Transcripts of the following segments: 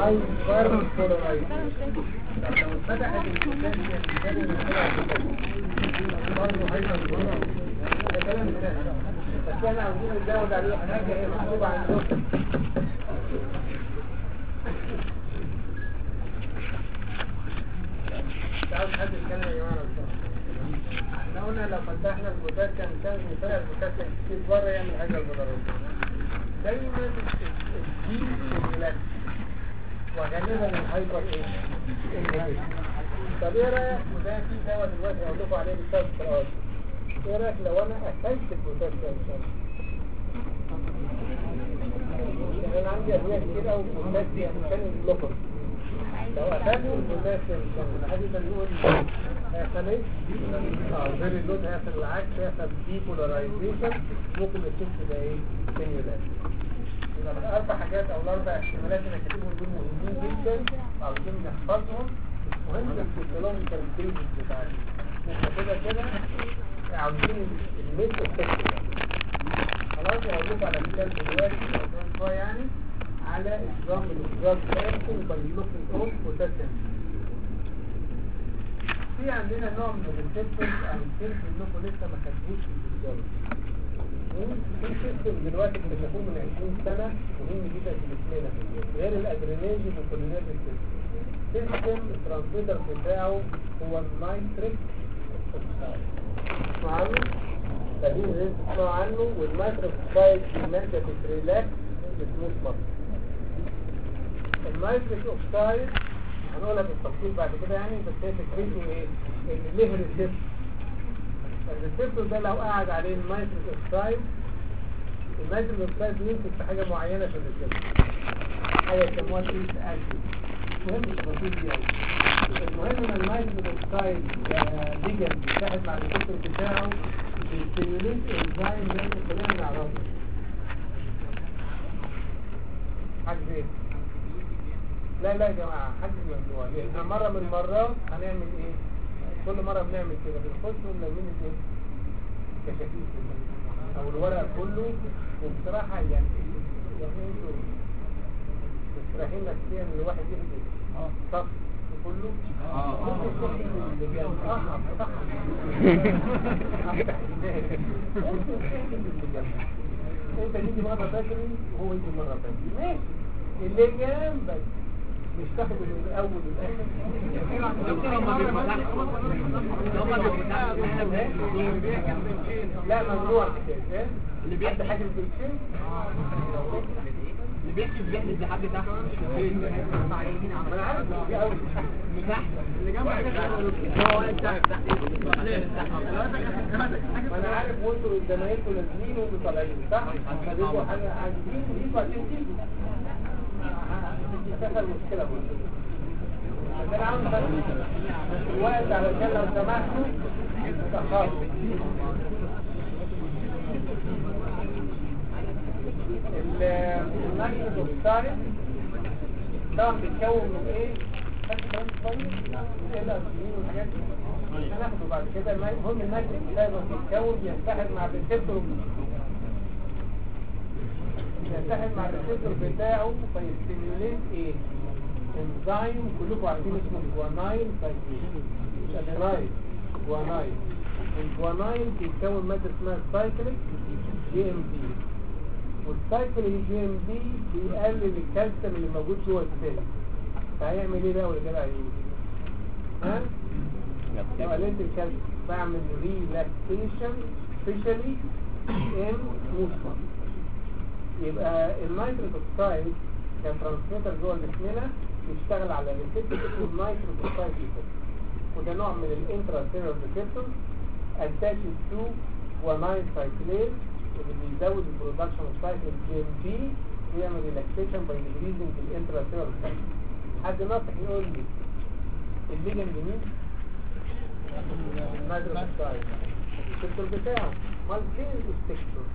هاي فارم بولارايز لو اتفتحت البوتاسيوم الثاني من برضه هايبر بولارايز ده كلام سهل بس احنا عاوزين نزود عليه حاجه هي مكتوبه عندكم مش عاوز حد يتكلم يا جماعه لو سمحت. احنا قلنا لو فتحنا البوتاسيوم كان طلع البوتاسيوم كتير بره يعمل حاجه البولارايز دايما الجين والملاك وغالبا الهايبر ايه النيجاتيف. طب ايه رايك وده في دواء دلوقتي هقول لكم عليه بالظبط في الارض ايه رايك لو انا اكلت البوتاسيوم شمس يعني انا عندي ادويه كتير قوي بوتاسيوم عشان البلوكر لو اخدت البوتاسيوم شمس عادي بنقول هيحصل ايه؟ اه غير اللود هيحصل العكس هيحصل دي بولاريزيشن ممكن الشمس ده ايه؟ سيميولات يبقى الاربع حاجات او الاربع احتمالات اللي كاتبهم دول مهمين جدا عاوزين نحفظهم مهم الفيزيولوجيكال ستيجز بتاعتي احنا كده كده عاوزين الميت افكت خلاص هقول لكم على مثال دلوقتي كمان شويه يعني على اجرام الاجراء اكشن باي لوكينج اون بوتاسيوم في عندنا نوع من الريسبتورز او السيلز انكم لسه ما خدتوش في الفيزيولوجي في سيستم دلوقتي اكتشفوه من 20 سنة مهم جدا في جسمنا غير الادريناجي والكولينيرجي سيستم سيستم الترانسميتر بتاعه هو النايتريك اوكسايد اسمعوا عنه تقريبا لازم تسمعوا عنه والنايتريك اوكسايد دي مادة بتريلاكس السموث مصر النايتريك اوكسايد هنقولها بالتفصيل بعد كده يعني بس هي فكرته ايه؟ ان ليه ريسبتور الريسبتور ده لو قعد عليه النيتروس اوكسايد النيتروس اوكسايد يمسك في حاجه معينه في الريسبتور حاجه يسموها الايس اكسيد مهم التفاصيل دي قوي المهم ان النيتروس اوكسايد ليجن بيتحد مع الريسبتور بتاعه بيستيموليت انزيم زي ما كلنا نعرفه حاجه ايه؟ لا لا يا جماعه حاجه ممنوع احنا مره من المرات هنعمل ايه؟ كل مرة بنعمل كده بنخش ونلمين ايه كشاكيل كده او الورق كله وبصراحة يعني يعني انتوا مستريحين نفسيا ان الواحد يهدي صف كله انت تيجي مرة بدري وهو يجي مرة بدري ماشي اللي جنبك مش تاخد من الاول للاخر لا ممنوع كده اللي بيحكي حاجه في الشيء اللي بيحكي بيحكي لحد تحت انا عارف دي قوي من تحت اللي جنبك هو واقف تحت تحت ما انا عارف وانتوا زمايلكم نازلين وانتوا طالعين صح؟ فبيبقوا حاجه عايزين تيجوا عشان تيجوا تحصل مشكله برضه بس انا عاوز بس الوقت علشان لو سمحتوا تأخروا النيتروس اوكسايد طبعا بيتكون من ايه؟ خدت كلام كويس؟ ايه الاكسجين والحاجات دي؟ هناخده بعد كده المهم النيتروس اوكسايد لما بيتكون بيتحد مع الريسبتور يتحد مع الريسبتور بتاعه فيستيميوليت ايه؟ انزيم كلكم عارفين اسمه جوانايل سايكلين مش ادينايل جوانايل الجوانايل بيتكون ماده اسمها سايكليك جي ام بي والسايكليك جي ام بي بيقلل الكالسيوم اللي موجود جوه السيل فهيعمل ايه بقى ولا جدع ايه؟ ها؟ لو قللت الكالسيوم بعمل ريلاكسيشن سبيشالي ان موسمر يبقى النيتروس اوكسايد كترانسميتر جوه جسمنا بيشتغل على ريسبتور اسمه النيتروس اوكسايد ريسبتور وده نوع من الانترا سيلولار ريسبتور اتاتشد تو جوانايل سايكلين اللي بيزود البرودكشن اوف سايكلين جي ام بي ويعمل ريلاكسيشن باي انكريزنج الانترا سيلولار سايكلين حد ناصح يقول لي الليجند مين؟ النيتروس اوكسايد الريسبتور بتاعه امال فين الريسبتور؟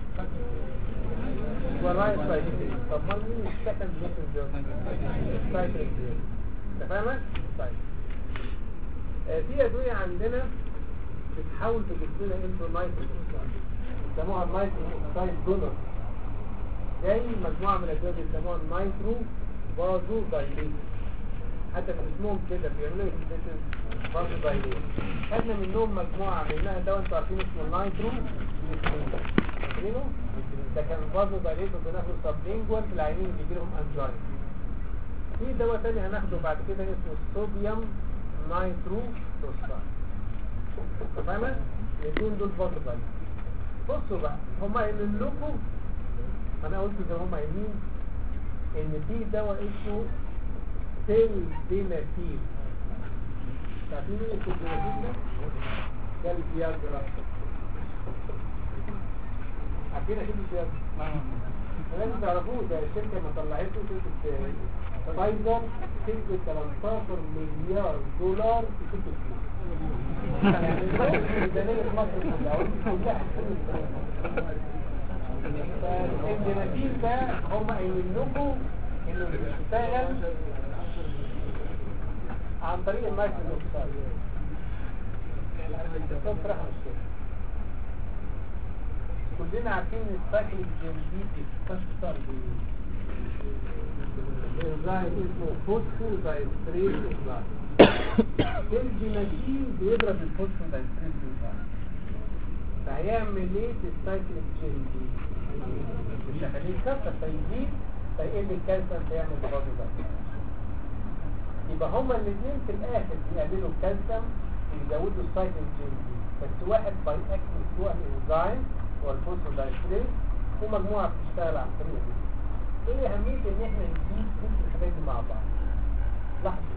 ورايا سايكلين طب ما مين السكند ميسنجر سايكلين انت فاهمة؟ طيب آه في ادوية عندنا بتحاول في جسمنا انتو نايتروس اوكسايد بيسموها النايتروس اوكسايد دونر زي مجموعة من الادوية بيسموها النايترو فازو دايليت حتى في اسمهم كده بيعملوا ايه فازو دايليت خدنا منهم مجموعة عملناها ده وانتوا عارفين اسمه النايترو فاكرينه؟ ده كان فازو دايليت وبناخده سبلينجوال في العينين اللي بيجي لهم انجاين في دواء تاني هناخده بعد كده اسمه الصوديوم نايترو فوسفات فاهمة؟ الاثنين دول فازو دايليت بصوا بقى هما قايلين لكم انا قلت زي هما قايلين ان في دواء اسمه سيل ديناتيل عارفين ايه السيل ديناتيل ده؟ ده الفياجرا عارفين اكيد الفياجرا لازم تعرفوه ده الشركه ما طلعته شركه فايزر شركه 13 مليار دولار في ست سنين يعني ميزانيه مصر كلها كلها فالجناتين ده هم قايلين لكم انه بيشتغل عن طريق المايكروسوفت الدكتور فرح الشيخ كلنا عارفين ان السايكل الجنبيتي بتشتغل بإنزايم اسمه فوسفو دايستريز إنزايم الجناتين بيضرب الفوسفو دايستريز إنزايم فهيعمل ايه في السايكل الجنبي مش هخليه يكسر فيزيد فيقل الكالسيوم فيعمل برضه ده يبقى هما الاثنين في الاخر بيقللوا الكالسيوم ويزودوا السايكل الجنبي بس واحد باي اكتنج سواء الانزيم والفوسفودايستريز ومجموعه بتشتغل عن طريق دي ايه اهميه ان احنا نجيب كل الحاجات دي مع بعض لاحظوا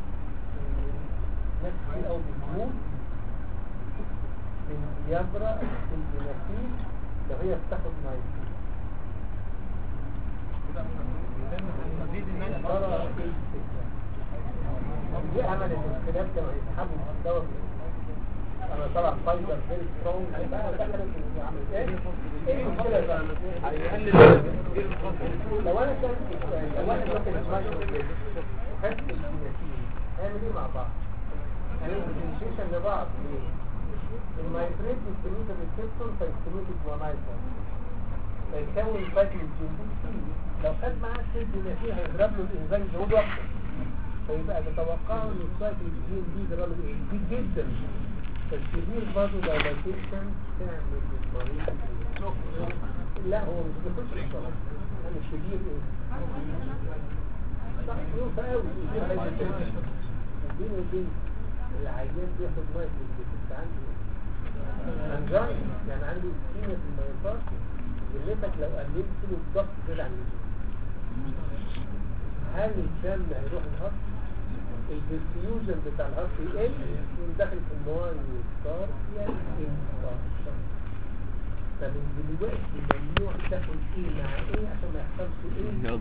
ناس كتير قوي بتموت من فياجرا الجنافيل لو هي بتاخد نايتين ترى ايه الفكرة دي عمل الانقلاب كانوا يسحبوا الدواء انا طبعا فايزر فيري سترونج بقى دخلت عملت ايه؟ ايه المشكلة بقى؟ لو انا كان لو واحد واخد مايكرو وخدت الجنافيل هيعمل ايه مع بعض؟ هنعمل ديفرنشيشن لبعض ليه؟ المايتريت يستميت بالسيبتون فيستميت الجوانايتر فيكون فاكل الجنبين لو خد معاه السيد اللي فيه هيضرب له الانزيم جهوده اكتر فيبقى تتوقعوا ان السايكل الجين دي يضرب له ايه كتير جدا فالكبير برضه دايلاتيشن تعمل للمريض لا هو مش بيخش الصلاة انا الكبير ايه صح يوفى قوي بينه وبين العيان بياخد ميه في البيت عنده انجاين يعني عنده سكينة في الميطات ذمتك لو قللت له الضغط كده عن هل الدم هيروح الهرط الديفيوجن بتاع الهرط يقل يقوم داخل في المواد والصار يعني انفراكشن فمن دلوقتي ممنوع تاخد ايه مع ايه عشان ما يحصلش ايه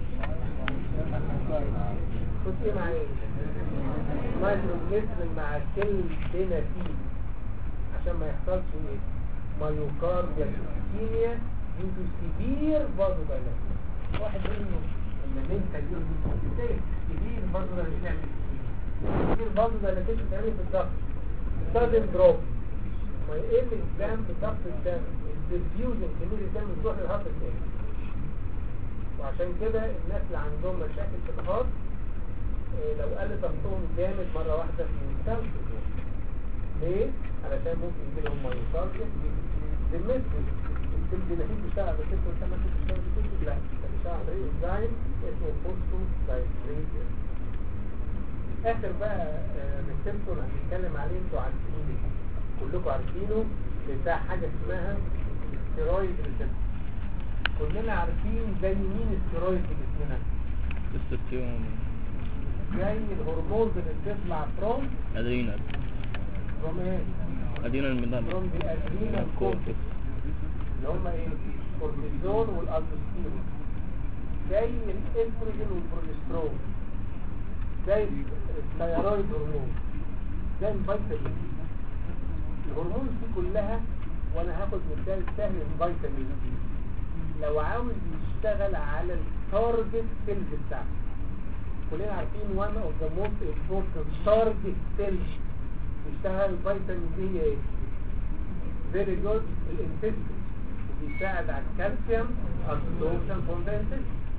خد ايه مع ايه مايكروجليسرين مع كلمتين عشان ما يحصلش ايه مايوكارديال اسكيميا due to severe vasodilatation واحد منه لما انت اليوم ازاي severe vasodilatation يعني severe vasodilatation بتعمل في الضغط sudden drop ما يقل الدم بضغط الدم الديفيوجن كمية الدم بتروح للهارت الثاني وعشان كده الناس اللي عندهم مشاكل في الهارت إيه لو قل ضغطهم جامد مرة واحدة في منتهى ليه؟ علشان ممكن يجي لهم مايوكارديا بالنسبة الديناميك بيشتغل على الست والسنة بتشتغل بتشتغل لا ده بيشتغل على طريق انزيم اسمه فوسفو دايستريت اخر بقى ريسبتور هنتكلم عليه انتوا عارفينه كلكم عارفينه بتاع حاجة اسمها ستيرويد ريسبتور كلنا عارفين زي مين الستيرويد في جسمنا تستوستيرون زي الهرمونز اللي بتطلع فروم ادرينال فروم ايه؟ ادرينال ميدان فروم دي ادرينال كورتكس اللي هم ايه الكورتيزون والالدوستيرون زي الاستروجين والبروجسترون زي الثيرويد هرمون زي الفيتامين الهرمون دي كلها وانا هاخد مثال سهل الفيتامين دي لو عاوز يشتغل على التارجت سيلز بتاعته كلنا عارفين one of the most important target cells بيشتغل الفيتامين دي هي ايه very good الانتستين بيساعد على الكالسيوم absorption from the intestine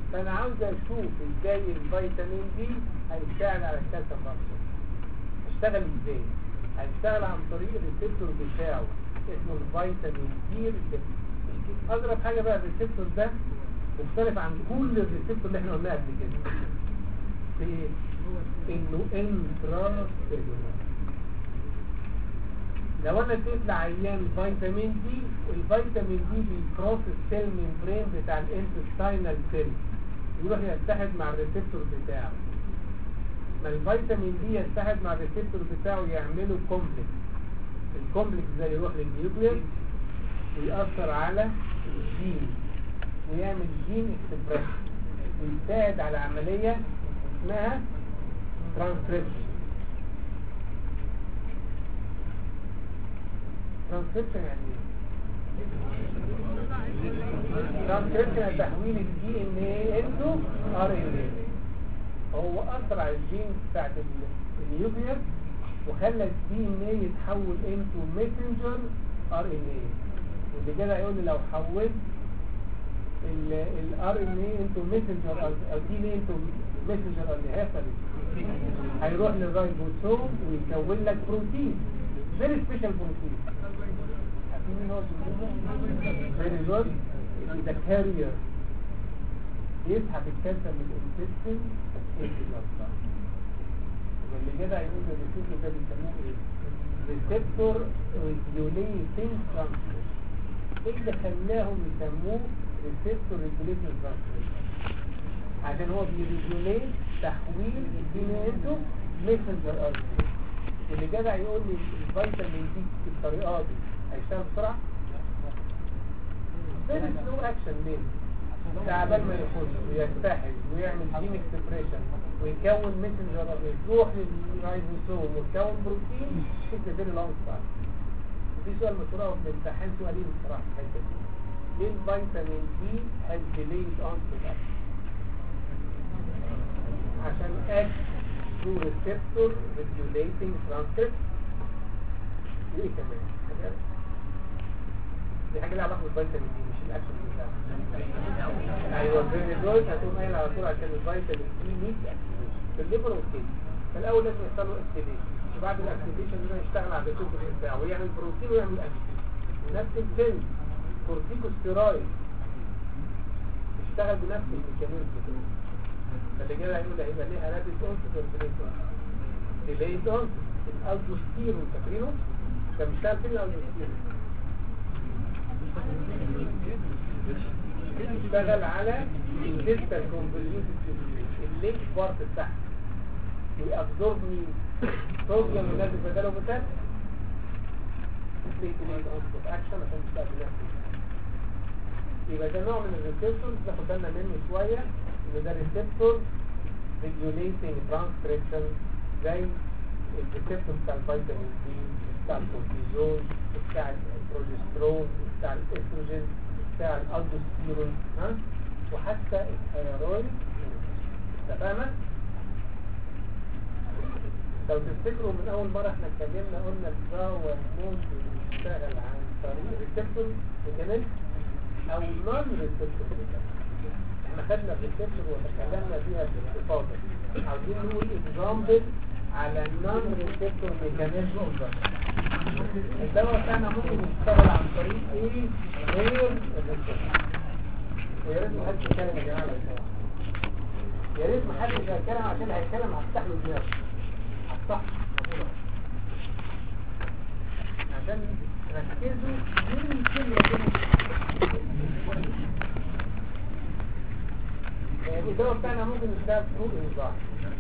فانا عاوز اشوف ازاي الفيتامين دي هيساعد على الكالسيوم فانكشن هيشتغل ازاي هيشتغل عن طريق الريسبتور بتاعه اسمه الفيتامين دي ريسبتور اضرب حاجه بقى الريسبتور ده مختلف عن كل الريسبتور اللي احنا قلناها قبل كده في إيه؟ انه انترا لو انا اديت لعيان فيتامين دي الفيتامين دي بيكروس السيل ميمبرين بتاع الانتستينال سيل يروح يتحد مع الريسبتور بتاعه ما الفيتامين دي يتحد مع الريسبتور بتاعه يعملوا كومبلكس الكومبلكس ده يروح للنيوكليس ويأثر على الجين ويعمل جين اكسبريشن ويساعد على عملية اسمها ترانسكريبشن ترانسكريبشن يعني ايه؟ ترانسكريبشن تحويل الدي ان ايه انتو ار ان ايه هو اثر على الجين بتاعت النيوكلير وخلى الدي ان ايه يتحول انتو ميسنجر ار ان ايه واللي كده يقول لي لو حولت الار ان ايه انتو ميسنجر او دي ان ايه انتو ميسنجر ار ان ايه هيحصل ايه؟ هيروح للرايبوسوم ويكون لك بروتين فيري سبيشال بروتين عارفين مين هو البروتين فيري جود ذا كارير يسحب الكالسيوم من الانتستين into the blood واللي كده هيقول الريسبتور ده بيسموه ايه؟ ريسبتور ريجوليتنج ترانسفير ايه اللي خلاهم يسموه ريسبتور ريجوليتنج ترانسفير عشان هو بيريجوليت تحويل الدين انتو ميسنجر ار واللي جدع يقول لي الفيتامين دي بالطريقه دي هيشتغل بسرعه فين سلو اكشن ليه تعبان ما يخش ويتحد ويعمل جين اكسبريشن ويكون ميسنجر ار يروح للرايبوسوم ويكون بروتين في فيري لونج تايم في سؤال مشهور قوي في الامتحان سؤالين بصراحه في الحته دي ليه الفيتامين دي has delayed onset action عشان act through receptor regulating transcript وايه كمان حاجة؟ دي حاجه لها علاقه بالفيتامين دي مش الاكشن بتاعها ايوه فيري جود هتقوم قايل على طول عشان الفيتامين دي نيد في الليفر والكيدني فالاول لازم يحصل له اكتيفيشن وبعد الاكتيفيشن ده يشتغل على الريسبتور بتاعه ويعمل بروتين ويعمل اكشن نفس الكلمه كورتيكوستيرويد يشتغل بنفس الميكانيزم فاللي كده هيقول هيبقى ليها رابط اونست ولا ديليت اونست الالدوستيرون فاكرينه كان بيشتغل فين الالدوستيرون اشتغل على الديستال كونفوليوتد اللينك بارت بتاعها ويابزورب مين صوديوم ولازم بداله بوتاسيوم تلاقي ديليت اونست اكشن عشان تشتغل بنفس يبقى ده نوع من الريسبتورز ناخد بالنا منه شويه ان ده ريسبتور ريجوليتنج ترانسكريبشن زي الريسبتور بتاع الفيتامين دي بتاع الكورتيزون بتاع البروجسترون بتاع الاستروجين بتاع الالدوستيرون ها وحتى الثيرويد اتفقنا لو تفتكروا من اول مره احنا اتكلمنا قلنا الدواء هرمون بيشتغل عن طريق ريسبتور ميكانيزم او نون ريسبتور احنا خدنا الريسبتور وتكلمنا فيها باستفاضه عاوزين نقول اكزامبل على النون ريسبتور ميكانيزم الدواء بتاعنا ممكن يشتغل عن طريق ايه غير الريسبتور ويا ريت محدش يتكلم يا جماعه لو سمحت. يا ريت محدش يتكلم عشان هيتكلم هفتح له دماغه هفتح عشان ركزوا مين كلمه كده الدواء بتاعنا ممكن نشتغل فوق الإنذار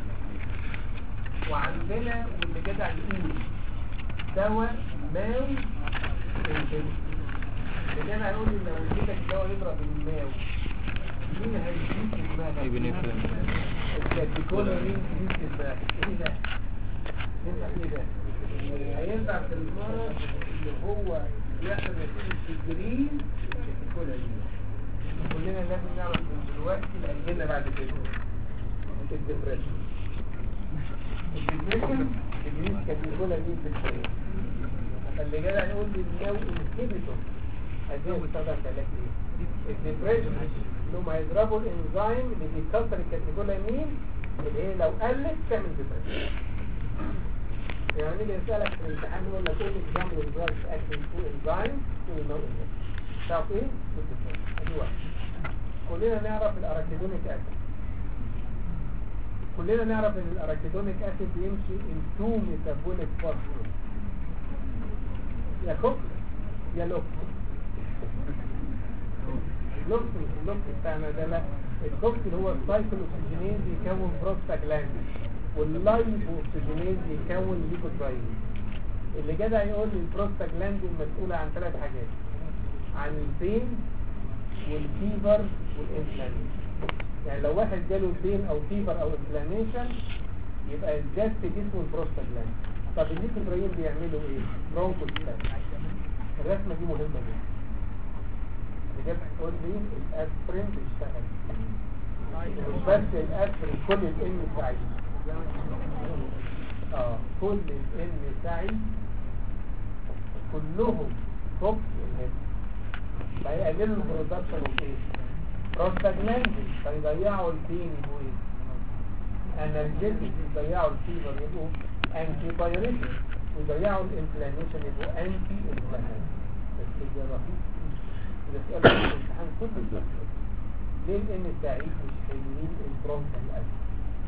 وعندنا واللي جدع يقول دواء ماوي الجنس اللي انا هقول ان لو اديتك دواء يضرب الماو مين هيجيب في دماغك؟ ايبنفرين الكاتيكولا مين هيجيب في دماغك؟ ايه ده؟ ينفع ايه ده؟ هينفع في المرض اللي هو يحصل نتيجة تجرين الكاتيكولا دي كلنا لازم نعرف من دلوقتي الأجهزة بعد كده الدبريشن الدبريشن الجنس كانت بيقولها مين في الشريط فاللي جدع يقول لي الناو انهبيتور عايزين يستخدم في علاج ايه؟ الديبريشن اللي هم هيضربوا الانزيم اللي بيكسر الكاتيكولامين اللي هي لو قلت تعمل ديبريشن يعني نيجي نسألك في الامتحان يقول لك ايه example of drugs acting through enzymes تقول no enzyme تعرف ايه؟ الديبريشن ادي واحد كلنا نعرف الاراكيدونيك اسيد كلنا نعرف ان الاراكيدونيك اسيد بيمشي in two metabolic pathways يا كوكس يا لوكس اللوكس مش اللوكس بتاعنا ده لا الكوكس اللي هو السايكل اوكسجينيز يكون بروستاجلاند واللايف اوكسجينيز يكون ليكوتراين اللي جدع يقول لي البروستاجلاند المسؤولة عن ثلاث حاجات عن البين والفيفر والانفلاميشن يعني لو واحد جاله بين او فيفر او انفلاميشن يبقى الجاز في جسمه البروستاجلاند طب الليكوتراين بيعملوا ايه؟ برونكوستات الرسمة دي مهمة جدا بجد تقول لي الاسبرين بيشتغل مش بس الاسبرين كل الان سعيد اه كل الان سعيد كلهم توب الهيد فيقللوا البرودكشن اوف ايه بروستاجلاندين فيضيعوا البين يبقوا ايه انرجيتك يضيعوا الفيفر يبقوا انتي بايوريتك ويضيعوا الانفلاميشن يبقوا انتي انفلاميشن بس ده رهيب ده سؤال في الامتحان كل الفكرة ليه الان السعيد مش حلوين البرونكال اسيد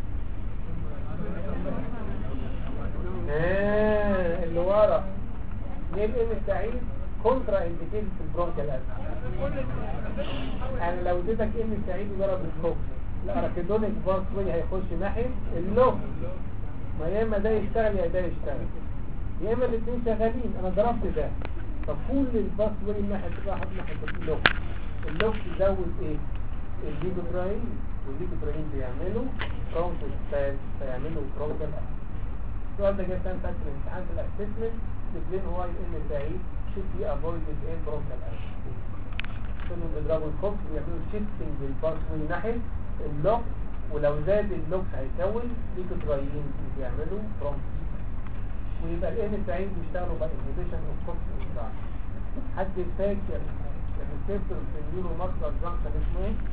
آه اللي ورا ليه الان السعيد كونترا انديكيتد في البرونكال اسيد انا لو اديتك ان السعيد وضرب الكوكس الاركيدونيك باس واي هيخش ناحيه اللوب ما يا اما ده يشتغل يا ده يشتغل يا اما الاثنين شغالين انا ضربت ده طب كل الباس واي الناحيه واحد ناحيه اللوب اللوب يزود ايه الليكوتراين والليكوتراين بيعملوا برونكوستاز فيعملوا برونكال السؤال ده جه كان فاكر الامتحان في الاسسمنت الاثنين هو ان البعيد should be avoided in bronchial asthma كانوا بيضربوا الكوكس بيعملوا شيفتنج للباس واي ناحيه اللوك ولو زاد اللوك هيكون ليكوتراين بيعملوا برونكوستاز ويبقى الان السعيد بيشتغلوا بقى انهبيشن اوف كوكس انزايم حد فاكر الريسبتور في النيورو ماسكولار جانكشن اسمه ايه؟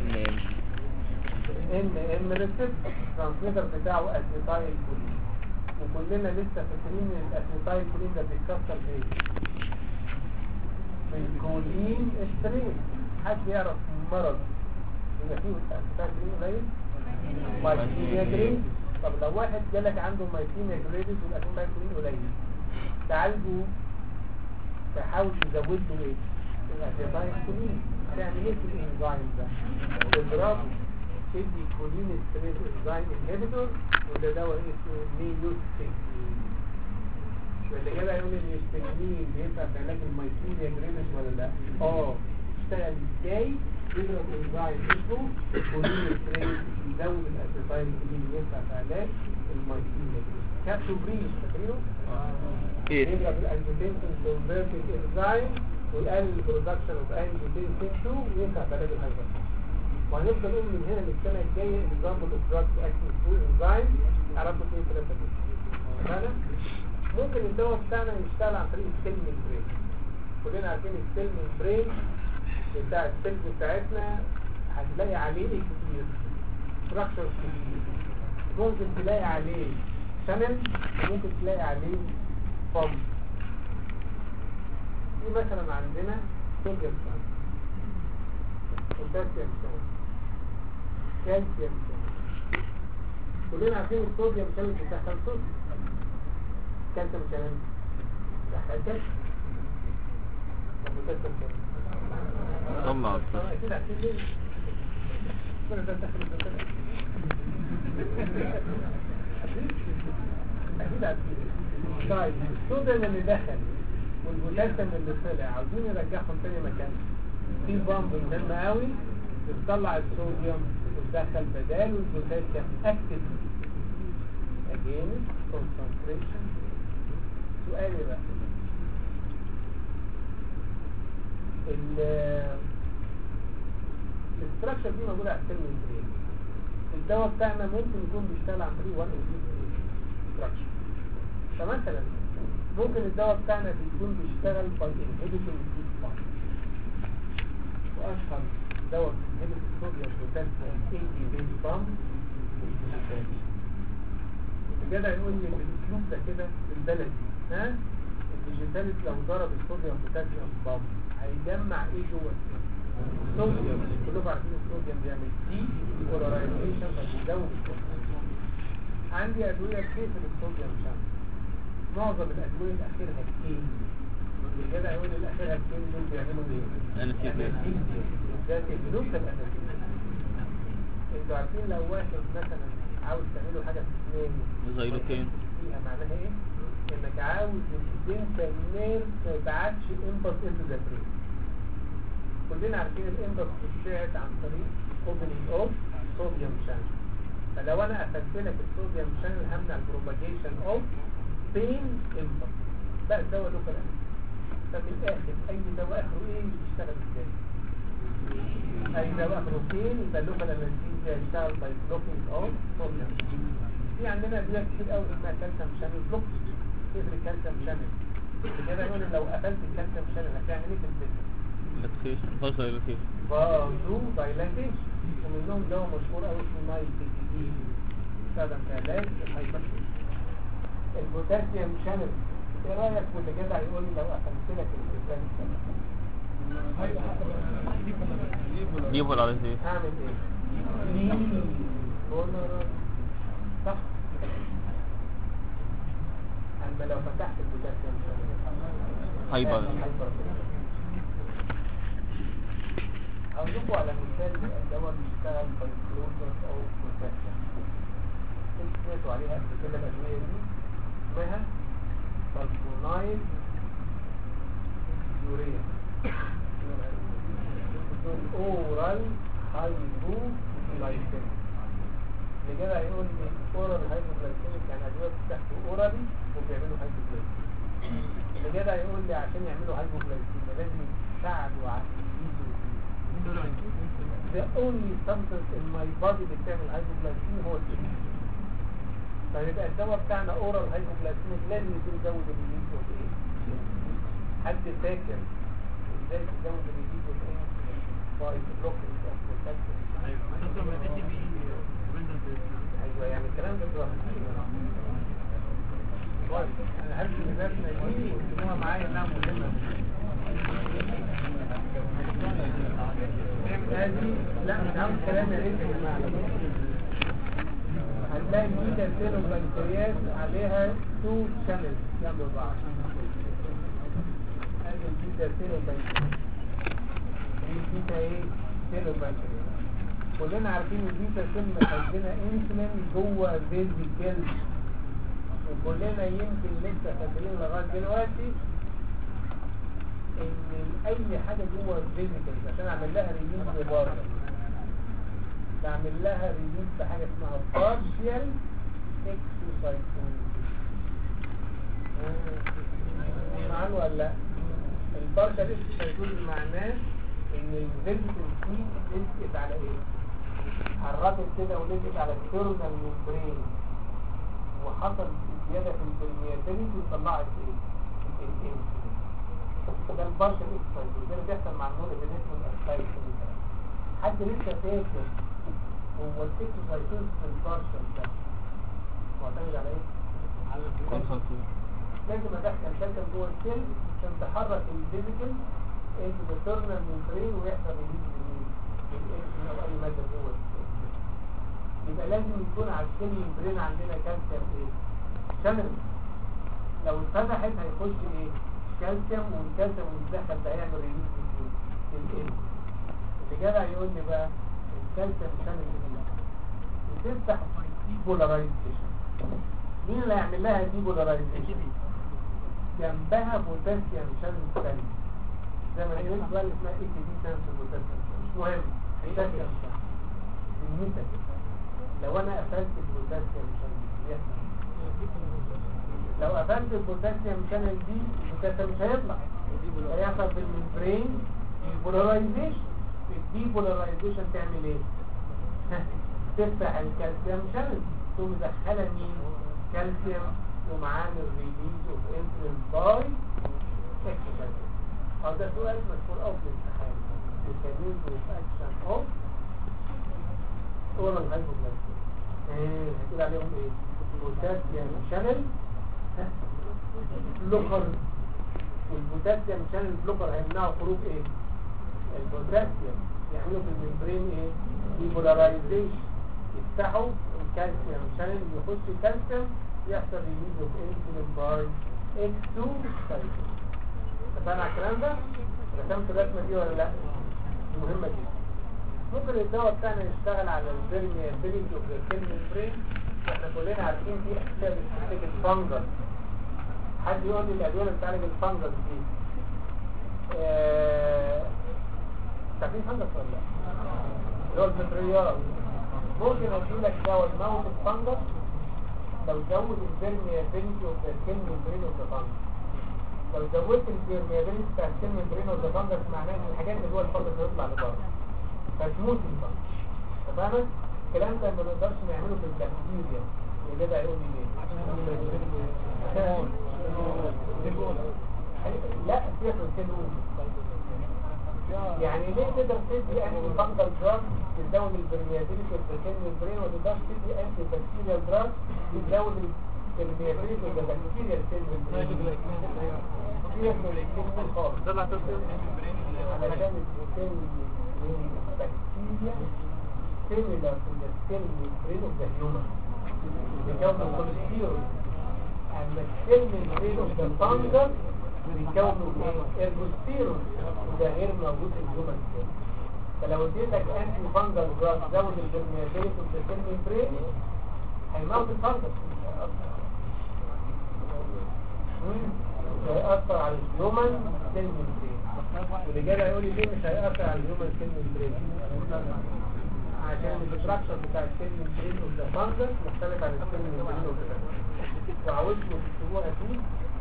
نعم ان ام ريسبتور الترانسميتر بتاعه اسيتايل كولين وكلنا لسه فاكرين ان الاسيتايل كولين ده بيتكسر بايه؟ بالكولين ستريس حد يعرف مرض يبقى فيه الاسيتايل كولين قليل؟ مايسينيا جريد طب لو واحد جالك عنده مايسينيا جريدز والاسيتايل كولين قليل تعالجه تحاول تزود له ايه؟ الاسيتايل كولين تعمل ايه في الانزيم ده؟ تضربه تدي كولين ستريس انزيم انهبيتور وده دواء اسمه نيوستيكين واللي كده يقول ان الستيكين بينفع في علاج المايسينيا جريدز ولا لا؟ اه اشتغل ازاي؟ يضرب انزيم اسمه كولين ستريس يزود الاسيتايل كولين ينفع في علاج المايسينيا جريدز كابتو بريش فاكرينه؟ ايه يضرب الانجيوتنسين كونفرتنج انزيم ويقلل البرودكشن اوف انجيوتنسين 2 وينفع في علاج الهايبرتنشن وهنفضل نقول من هنا للسنه الجايه اكزامبل اوف دراجز اكشن فور انزيم عرفوا اثنين ثلاثه دول تمام ممكن الدواء بتاعنا يشتغل عن طريق السيل ممبرين كلنا عارفين السيل ممبرين بتاع السيلز بتاعتنا هتلاقي عليه ايه كتير ستراكشر كتير ممكن تلاقي عليه شانل وممكن تلاقي عليه فم في مثلا عندنا صوديوم شانل بوتاسيوم شانل كالسيوم شانل كلنا عارفين الصوديوم شانل بتدخل صوديوم كالسيوم شانل بتدخل كالسيوم طب بوتاسيوم شانل طلع طبعا اكيد عارفين ليه كل ده داخل البوتاسيوم اكيد عارفين طيب الصوديوم اللي دخل والبوتاسيوم اللي طلع عاوزين نرجعهم تاني مكانهم في بامب مهم قوي بتطلع الصوديوم وتدخل بداله البوتاسيوم اكتف against concentration سؤالي بقى ال الاستراكشر دي موجوده على السيل ممبرين الدواء بتاعنا ممكن يكون بيشتغل عن طريق 1 او 2 استراكشر فمثلا ممكن الدواء بتاعنا بيكون بيشتغل باي انهبيتنج ديس اشهر دواء بينهبط الصوديوم بوتاسيوم اي دي بيز بامب الجدع يقول لي بالاسلوب ده كده بالبلدي ها الديجيتاليس لو ضرب الصوديوم بوتاسيوم بامب هيجمع ايه جوه السيل الصوديوم كلكم عارفين الصوديوم بيعمل دي بولاريزيشن فبيزود الصوديوم عندي ادويه بتقفل الصوديوم شانل معظم الادويه الاخيره هتكين الجدع يقول لي الاخيره هتكين دول بيعملوا ايه؟ أنستيزيا. ذات الفلوس الانستيزيا انتوا عارفين لو واحد مثلا عاوز تعمله حاجه في اسنانه زيلوكين. فيها معناها ايه؟ انك عاوز انت النيل ما يبعتش امبلس انتو ذا برين كلنا عارفين الامبلس بتبعت عن طريق اوبننج اوف صوديوم شانل فلو انا قفلت لك الصوديوم شانل همنع البروباجيشن اوف بين امبلس بقى الدواء له كلام ففي الاخر اي دواء اخره ايه يشتغل ازاي؟ اي دواء اخره فين يبقى له كلام يشتغل باي بلوكينج اوف صوديوم في عندنا ادويه كتير قوي اسمها كالسيوم شانل بلوك تقفل الكالسيوم شانل كده يقول لو قفلت الكالسيوم شانل هتعمل ايه في الجسم؟ لاكسيشن فاز زيلوكين برضه دايلاتيشن ومنهم دواء مشهور قوي اسمه نايل تي دي استخدم في علاج الهايبرتنشن البوتاسيوم شانل ايه رايك واللي جدع يقول لي لو قفلت لك البوتاسيوم دي بولاريزيشن اعمل ايه؟ ليه بولر صح اما لو فتحت البوتاسيوم شانل هايبر. هايبرتنشن. هقول لكم على مثال الدواء بيشتغل بايكلوزر او بوتاسيوم سمعتوا عليها قبل كده الادويه دي اسمها سلفونايد يوريا اورال هايبو جلايسيميك اللي كده هيقول لي اورال هايبو جلايسيميك يعني ادويه بتاخده اورالي وبيعملوا هايبو جلايسيميك اللي كده هيقول لي عشان يعملوا هايبو جلايسيميك لازم يساعدوا على التلميذ The only substance in my body اللي بتعمل هايبوجلايسيميا هو الكلى فيبقى الدواء بتاعنا اورال هايبوجلايسيميك لازم يكون يزود الريليز اوف ايه؟ حد فاكر ازاي تزود الريليز اوف ايه؟ باي بلوكينج اوف بوتاسيوم ايوه يعني الكلام ده ظاهر كويس انا هرسم الرسمه دي وتسموها معايا انها مهمه هذه لا مش عاوز كلام يا ريت يا جماعه هتلاقي الميتا سيل وبنكرياس عليها تو شانلز جنب بعض هذه الميتا سيل وبنكرياس دي الميتا ايه سيل وبنكرياس كلنا عارفين الميتا سيل مخزنه انسولين جوه فيزيكال وكلنا يمكن لسه فاكرين لغايه دلوقتي ان اي حاجه جوه الفيزيكال عشان اعمل لها ريليز بره بعمل لها ريليز بحاجه اسمها بارشيال اكسوسايتوز معانا ولا لا البارشيال اكسوسايتوز معناه ان الفيزيكال دي لزقت على ايه قربت كده ولزقت على التيرمينال ميمبرين وحصل زياده في البرميابيليتي وطلعت ايه الانسولين ده البشر اكسايد وده اللي بيحصل مع النور بالنسبه للاسايد حد لسه فاكر هو الاكسايتوز في البشر ده معتمد على ايه؟ على لازم ادخل كالسيوم جوه السيل عشان تحرك الفيزيكال انتو ذا تيرمينال ميمبرين ويحصل ريليز للانسولين او اي ماده جوه السيل يبقى لازم يكون على السيل ميمبرين عندنا كالسيوم ايه؟ شامل لو اتفتحت هيخش ايه؟ كالسيوم والكالسيوم المتدخل ده هيعمل ريليز للإيه اللي جدع يقول لي بقى الكالسيوم شامل ايه بتفتح بولاريزيشن مين اللي هيعمل لها دي بولاريزيشن جنبها بوتاسيوم شامل ثاني زي ما قلت بقى اللي اسمها اي تي دي شامل بوتاسيوم مش مهم بوتاسيوم شامل بالمثل لو انا قفلت البوتاسيوم شامل بيحصل لو قفلت البوتاسيوم شانل دي البوتاسيوم مش هيطلع هيحصل في الممبرين البولاريزيشن الديبولاريزيشن تعمل ايه تفتح الكالسيوم شانل ثم مدخله مين كالسيوم ومعانا الريليز اوف انسولين باي اكسرسايز اه ده سؤال مشهور قوي في الامتحان mechanism of action of oral hypoglycemia ايه هتقول عليهم ايه بوتاسيوم شانل بلوكر والبوتاسيوم شانل بلوكر هيمنعوا خروج ايه البوتاسيوم يعملوا في الممبرين ايه ديبولارايزيشن يفتحوا الكالسيوم شانل يخش الكالسيوم يحصل ريليز اوف انسولين باي اكس 2 سايكل اتفقنا على الكلام ده رسمت الرسمه دي ولا لا دي مهمه جدا ممكن الدواء بتاعنا يشتغل على البرميابيليتي اوف ذا سيل ممبرين احنا كلنا عارفين دي حساب بتعالج الفنجس حد يقول لي الادويه اللي بتعالج الفنجس دي آه، تعرفين فنجس ولا لا؟ اللي هو الفطريات ممكن ادي لك دواء يموت الفنجس لو زود البرميابيليتي اوف ذا سيل ممبرين اوف ذا فنجس لو زودت البرميابيليتي بتاع السيل ممبرين اوف ذا فنجس معناه ان الحاجات اللي جوه الفنجس هتطلع لبره فتموت الفنجس تمام الكلام ده ما نقدرش نعمله في البكتيريا اللي ده هيقول لي ليه لا سيبك من السيل يعني ليه تقدر تدي انتي فانجل دراج تزود البرميابيليتي اوف ذا ممبرين وما تقدرش تدي انتي بكتيريال دراج تزود البرميابيليتي اوف ذا بكتيريال سيل ممبرين سيبك من السيل خالص علشان السيل bacteria similar to the cell membrane of the human. بيكون كوليسترول and the cell membrane of the fungus بيكون ارجوستيرول وده غير موجود في الهيومن سيل فلو اديتك انتي فانجل دراج زود البرميابيليتي اوف ذا سيل ممبرين هيموت الفانجس مش هيأثر على الهيومن سيل ممبرين والإجابة هيقول لي ليه مش هيأثر على الهيومن سيل ممبرين عشان الاستراكشر بتاع السيل ممبرين اوف ذا فانجس مختلف عن السيل ممبرين اوف ذا وعاوزكم تكتبوها دي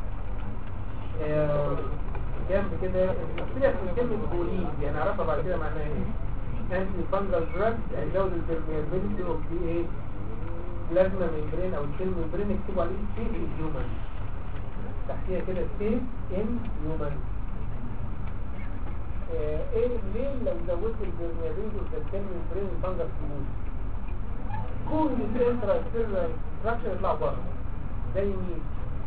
آه، جنب كده اختلاف من كلمة بوليز يعني عرفها بعد كده معناها ايه انتي فانجل دراج هيزود البرميابيلتي اوف دي ايه بلازما ممبرين او السيل ممبرين اكتبوا عليه سيف ان هيومن تحتيها كده سيف ان هيومن ايه ليه لو زودت البرميابيلتي اوف ذا سيل ممبرين الفانجس تموت كل الانترا سيلر ستراكشر يطلع بره زي مين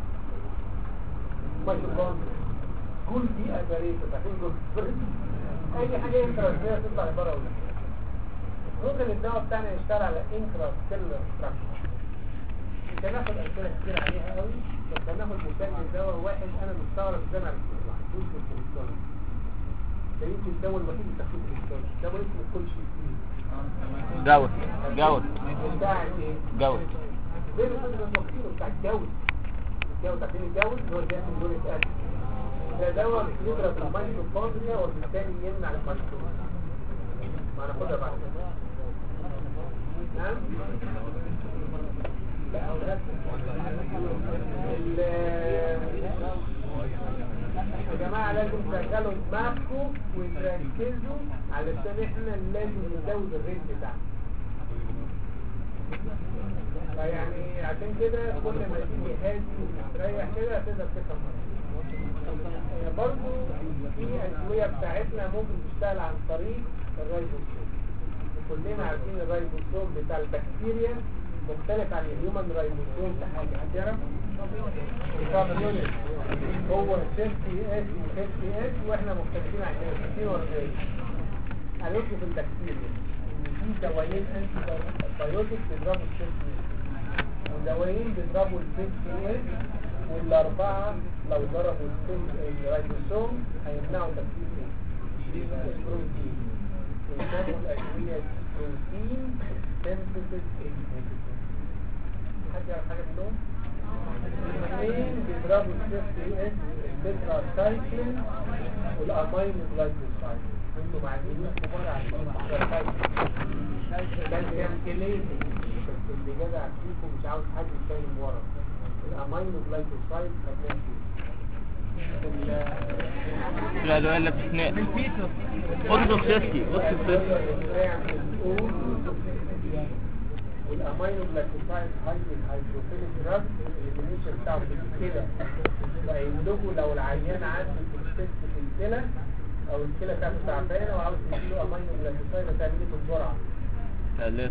مايتوكوندريا كل دي اباريتو عارفين جول اي حاجه انترا سيلر تطلع بره ولا ممكن الدواء بتاعنا يشتغل على انترا سيلر ستراكشر مش هناخد امثله كتير عليها قوي بس هناخد مثال لدواء واحد انا مستغرب ازاي ما عرفتوش في الكوليسترول ده يمكن الدواء الوحيد اللي تاخده في الكوليسترول دواء اسمه كل شيء جوت جوت بتاع ايه؟ جوت زي ما كنا بنوصله بتاع الجوز الجوز عارفين الجوز اللي هو بيعمل يوريك اسيد ده دواء بيضرب الميتوكوندريا وبالتالي يمنع الميتوكوندريا ما هناخدها بعد كده نعم لا أولاد. ال- يا جماعة لازم تشغلوا دماغكم وتركزوا علشان احنا لازم نزود الريت بتاعنا فيعني عشان كده كل ما تيجي هادي ومستريح كده هتقدر تفهم آه، برضو في أدوية بتاعتنا ممكن تشتغل عن طريق الرايبوسوم كلنا عارفين الرايبوسوم بتاع البكتيريا مختلف عن الهيومن رايبوسوم في حاجة هتعرف؟ بتاع اليونت هو 50 اس و 50 اس واحنا مختلفين عن كده 60 و 40 هنطلب في البكتيريا ان في دوايين انتي بايوتيك بيضربوا ال 50 ودوايين بيضربوا ال 50 اس والاربعه لو ضربوا الرايبوسوم هيمنعوا تكسير البروتين يسموا الادويه دي بروتين سنسيتيف انهبيتور حد يعرف حاجه منهم؟ الاثنين بيضربوا السيف اس التترا سايكلين والامين جلايكوسايد انتوا معلمين كبار عارفين التترا سايكلين كان كان كليتي بس اللي جدع فيكم مش عاوز حد يتكلم ورا الامين جلايكوسايد خدناه فيه الأدوية اللي بتتنقل أوكسوكسيستي أوكسوكسيستي والامينو جلايكوسايد هاي الهيدروفيليك دراج الاليميشن بتاعه في الكلى فيندجوا لو العيان عنده كونسبت في الكلى او الكلى بتاعته تعبانه وعاوز تديله امينو جلايكوسايد هتعمل ايه بالجرعه قللها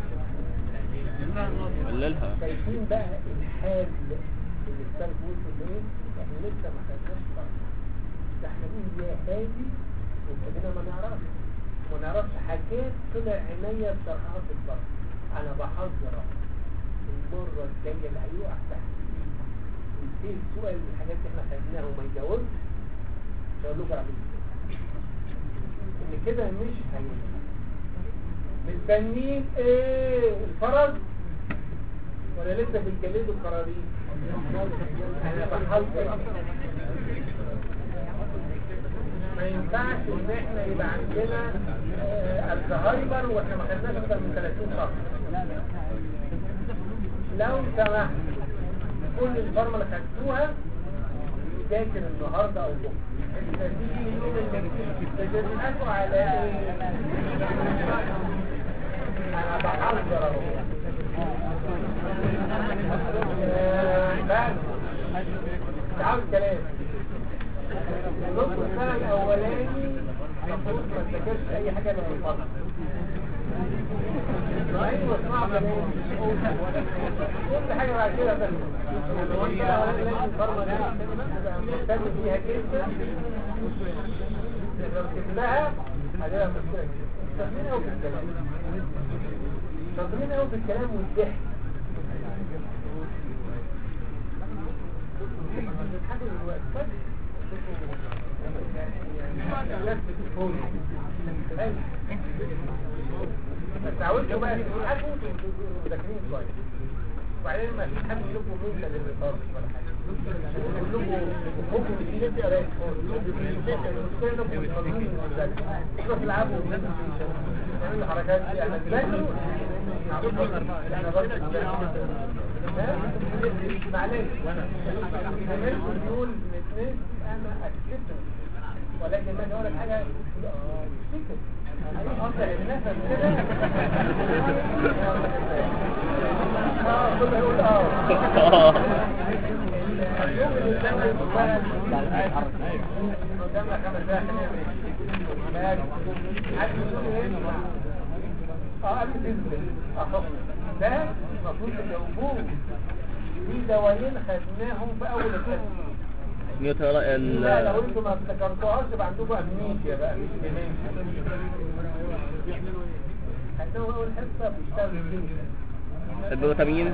قللها شايفين بقى الحال اللي السلب وصل لايه احنا لسه ما خدناش فرق ده احنا نقول يا هادي وابتدينا ما نعرفش ما نعرفش حاجات طلع عينيا بشرحها في الفرق انا بحذر المره الجايه اللي هيقع تحت ايه سؤال من الحاجات اللي احنا خدناها وما يجاوبش مش هقول لكم اعملوا ازاي ان كده مش هينفع مستنيين ايه الفرج ولا لسه بتجلدوا القرارين انا بحذر ما ينفعش ان احنا يبقى عندنا آه، الزهايمر واحنا ما خدناش اكتر من 30 شهر لو سمحت كل الفارما اللي خدتوها ذاكر النهارده او بكره انت تيجي اليوم اللي بتضحكوا على ايه انا بحذر اهو آه، بس مش عاوز كلام نص السنة الأولاني المفروض ما تذاكرش أي حاجة من الفضل أيوة اسمع كلام كل حاجة بعد كده بس يعني هو أنت الأولاني لازم الفرمة دي تبقى مهتم فيها جدا لو سبناها هتبقى مشكلة كبيرة شاطرين أوي في الكلام شاطرين أوي في الكلام والضحك بتضحكوا دلوقتي بس بس عاوزكم بقى تضحكوا وذاكرين كويس وبعدين ما فيش حد يشوفوا مين اللي بيطرش ولا حاجه كلكم ممكن في ناس قرايه تروح تلعبوا تعملوا حركات دي انا تذاكروا انا برضه معلش كمان نقول الاثنين انا اكتب ولكن ما اقول لك حاجه اه افتكر اقطع النفس كده اه كله يقول اه اليوم اللي قدامنا قدامنا خمس دقايق خلينا عارف يقول ايه اه قبل تنزل اهو ده المفروض تجاوبوه في دوايين خدناهم في اول الحصه نيوترال لا لو ال انتوا ما افتكرتوهاش يبقى عندكم امنيسيا بقى مش ديمنشيا خدناهم اول حصه بيشتغل كيميكال البروتامين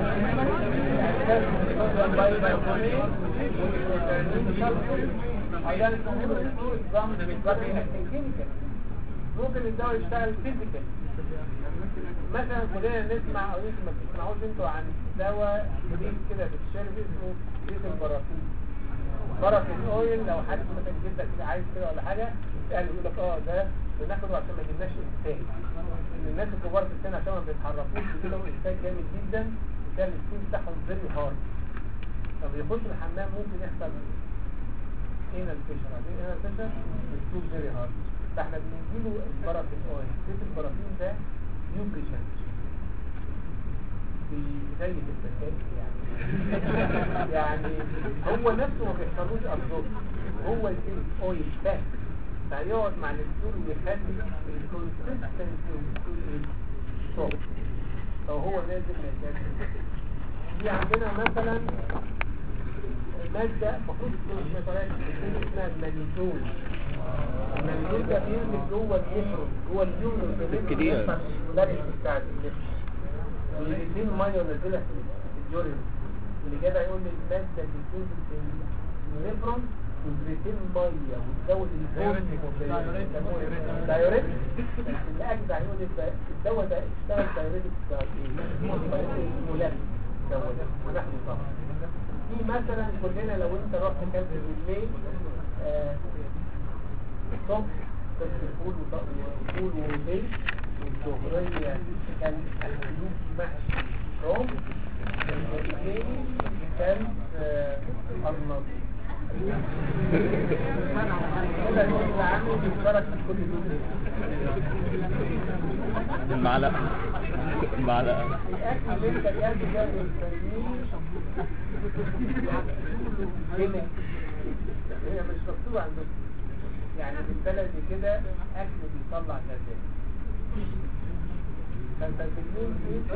ممكن الدواء يشتغل فيزيكال مثلا كلنا نسمع او يمكن ما تسمعوش انتوا عن دواء جديد كده بتشرب اسمه زيت البرافين برافين اويل لو حد مثلا جدك كده عايز كده ولا حاجه قال يقول لك اه ده بناخده عشان ما يجيبناش انتاج الناس الكبار في السن عشان ما بيتحركوش بيجيلهم انتاج جامد جدا كان السكين بتاعهم فيري هارد لما يخش الحمام ممكن يحصل هنا الفيشر عارفين هنا الفيشر السكين فيري هارد فاحنا بنديله البرافين اويل زيت البرافين ده نيوتريشن زي الذكاء يعني يعني هو نفسه ما بيحصلوش ابزورب هو الزيت اويل بس فيقعد مع الدكتور ويخلي الكونسيستنسي صوت فهو لازم يتاكد دي عندنا مثلا مادة المفروض تكون مش مثلا اسمها المانيتول المانيتول ده بينزل جوه النفرون جوه اليورو كتير. بتاع النفرون ويدين ميه ونزلها في اليورين اللي كده يقول لي المادة اللي بتنزل في النفرون وزريتين ميه وتزود الفوليوم دايوريتك اللي اجدع يقول لك الدواء ده اشتغل دايوريتك مولان دواء ده ونحن طبعا في مثلا كلنا لو انت رحت كلت بالليل آه، الصبح كلت الفول وط- وفول وزيت والظهرية كان الفلوس محشي روم بالليل كان آه، النص كده يقول العامل بيشترك في كل دول المعلقة المعلقة الاكل اللي انت جايبه ده بنسميه هنا هي مش مكتوب عندكم يعني بالبلدي كده اكل بيطلع غازات فانت تجنين ايه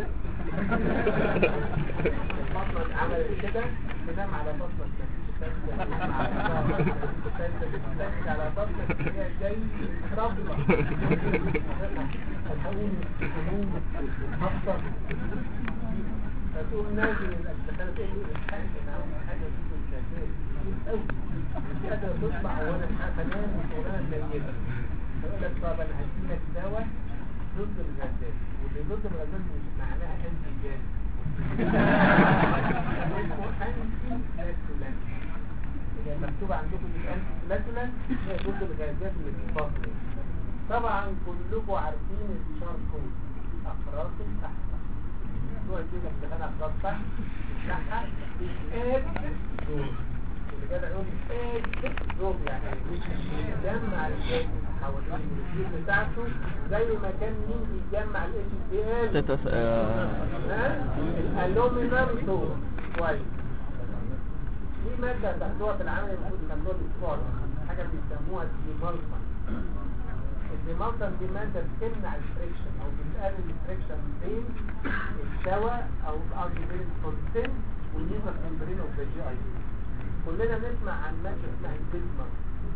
المصنع عمل كده تنام على بطنك تنام على ظهرك تنام على بطنك هي جاي ربنا هتقوم هموم هفطر فتقوم نازل الأجساد تقول له الحاجة أنا عاوز حاجة تجيب الجسد قوي مش قادر تطلع وأنا مش عارف أنام وشغلانة جيدة فيقول لك طب أنا هديلك دواء ضد الغازات واللي ضد الغازات مش معناها أنتي جاز اسمه أنتي لاتولان هي مكتوب عندكم الأنتي لاتولان هي ضد الغازات اللي في البطن طبعا كلكم عارفين الشاركول أقراص الأحمر نوع كده اللي انا أقراص صح تفتحها إيه دور اللي كده يقول إيه دور يعني يجمع الجسم حوالين الجسم بتاعته زي ما كان مين بيجمع الاتش دي ال تتس... آه... الالومينال دور كويس في مادة تاخدوها في العمل المفروض تاخدوها الاسبوع ده حاجة بيسموها ديمالفا الديمالفا دي مادة بتمنع الفريكشن او بتقلل الفريكشن بين الدواء او قصدي بين الكونسنت والليفر ممبرين اوف ذا جي اي كلنا نسمع عن مادة اسمها البيزمر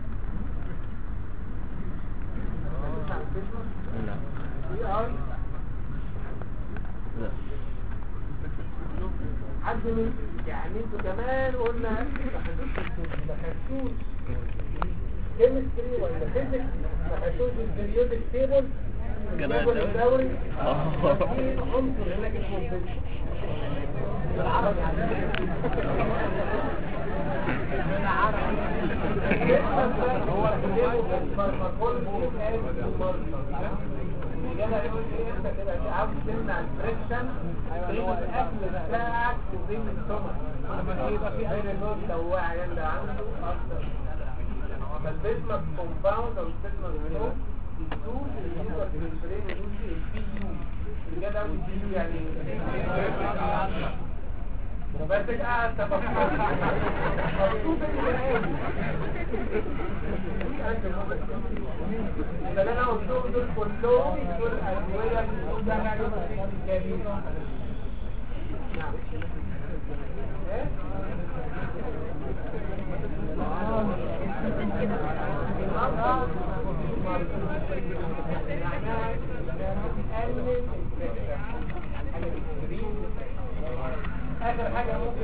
نسمع عن البيزمر لا دي اي لا حد من يعني انتوا كمان قلنا ما خدتوش كيمستري ولا فيزيكس ما خدتوش البريودك تيبل كده الجدول الدوري؟ الدوري آه. في عنصر هناك اسمه الفيزيكس بالعربي عاوز تمنع الفريكشن بين الاكل بتاعك وبين السمك لما يبقى في اي نوع لواع يلا عنده اكتر فالبيزمك كومباوند او البيزمك فلو بيدوز الليفر ممبرين يدوز البي يو الجدع عاوز البي يو يعني ايه؟ بس قاعد تفكر ده انا قلتهم دول كلهم دول ادويه جميل نعم ايه اخر حاجه ممكن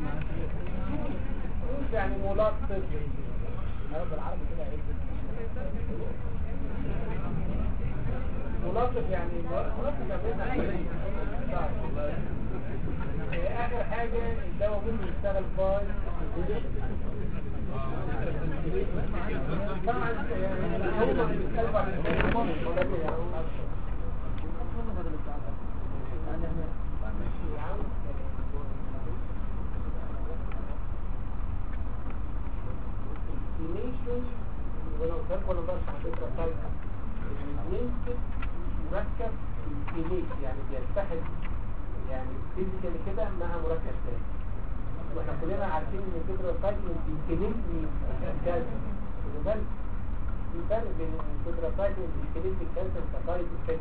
مش يعني ملطف بالعربي كده ملطف يعني ملطف يعني اخر حاجه الدواء ممكن يشتغل باي طبعا هم بيتكلموا عن الديستنيشن ولو كان ولا بس على فكره طريقه يمكن مركب الكينيك يعني بيتحد يعني فيزيكالي كده مع مركب تاني واحنا كلنا عارفين ان الفكره السايكل الكينيك الكالسيوم خدوا بالك في فرق بين الفكره السايكل والكينيك الكالسيوم كسايد افكت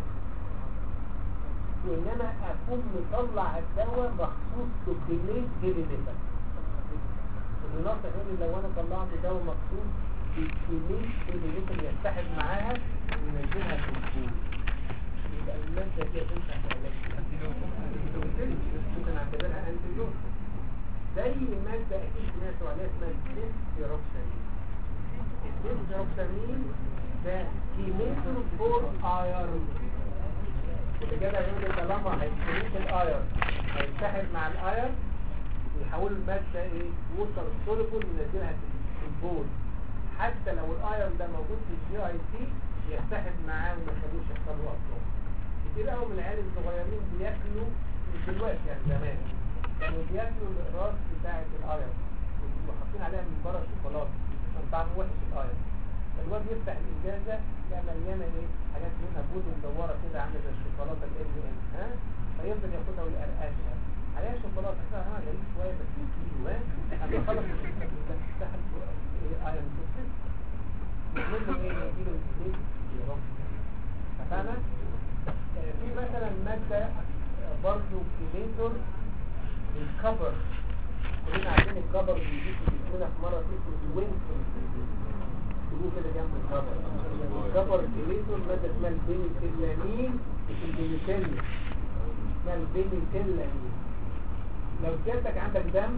وانما اكون مطلع الدواء مخصوص للكينيك هيفي ميتال النص يقول لو انا طلعت دواء مخصوص بالكيميك اللي ممكن يتحد معاها وينزلها في الجول يبقى المادة دي تنفع في علاج ممكن نعتبرها انتيجوت زي مادة اكيد سمعتوا عليها اسمها الديستيروكسامين الديستيروكسامين ده كيميكال فور ايرون اللي كده يقول لي طالما هيكتريك الايرون هيتحد مع الايرون يحول المادة ايه ووتر سوليبل وينزلها في البول حتى لو الايرون ده موجود في الجي اي سي يتحد معاه وما يخلوش يحصل له اصلا كتير قوي من العيال الصغيرين بياكلوا مش دلوقتي يعني زمان كانوا بياكلوا الاقراص بتاعة الايرون وبيبقوا حاطين عليها من بره شوكولاته عشان طعمه وحش الايرون فالواد يفتح الازازه تلاقي مليانه ايه حاجات منها بود مدوره كده عامله زي الشوكولاته ال ام ها فيفضل ياخدها ويقرقشها عليها شوكولاته كده ها غريب شويه بس في جواه اما خلص تفتح ايرون سيستم ممكن ايه نديله الزيت يروح اتفقنا آه، في مثلا مادة آه، برضه كليتور الكبر كلنا عارفين الكبر بيجيب في جسمنا في مرض اسمه الوينسون تقولوا كده جنب الكبر الكبر كليتور مادة اسمها البينيسيلامين البينيسيلين اسمها البينيسيلامين لو سيادتك عندك دم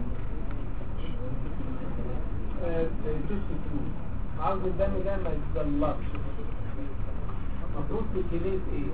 آه، جزء فلوس عاوز الدم ده ما يتجلطش المفروض تكليت ايه؟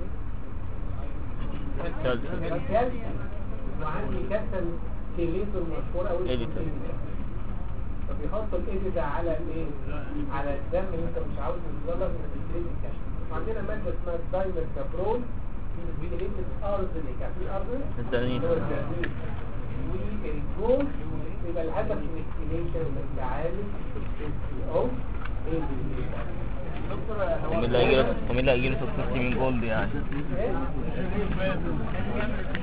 كالسيوم. كالسيوم وعندي كسل كليتور مشهور قوي إيديتور. فبيحط الايدي ده على الايه؟ على الدم اللي انت مش عاوز يتجلط من الكليت الكشف وعندنا ماده اسمها الدايمر كابرول دي بتكليت ارزنيك عارفين الارزنيك؟ التأنيب. هو التأنيب. والجول يبقى الهدف من الكليشن انك تعالج او ومين اللي هيجيله ومين اللي هيجيله توكسيستي من جولد يعني ايه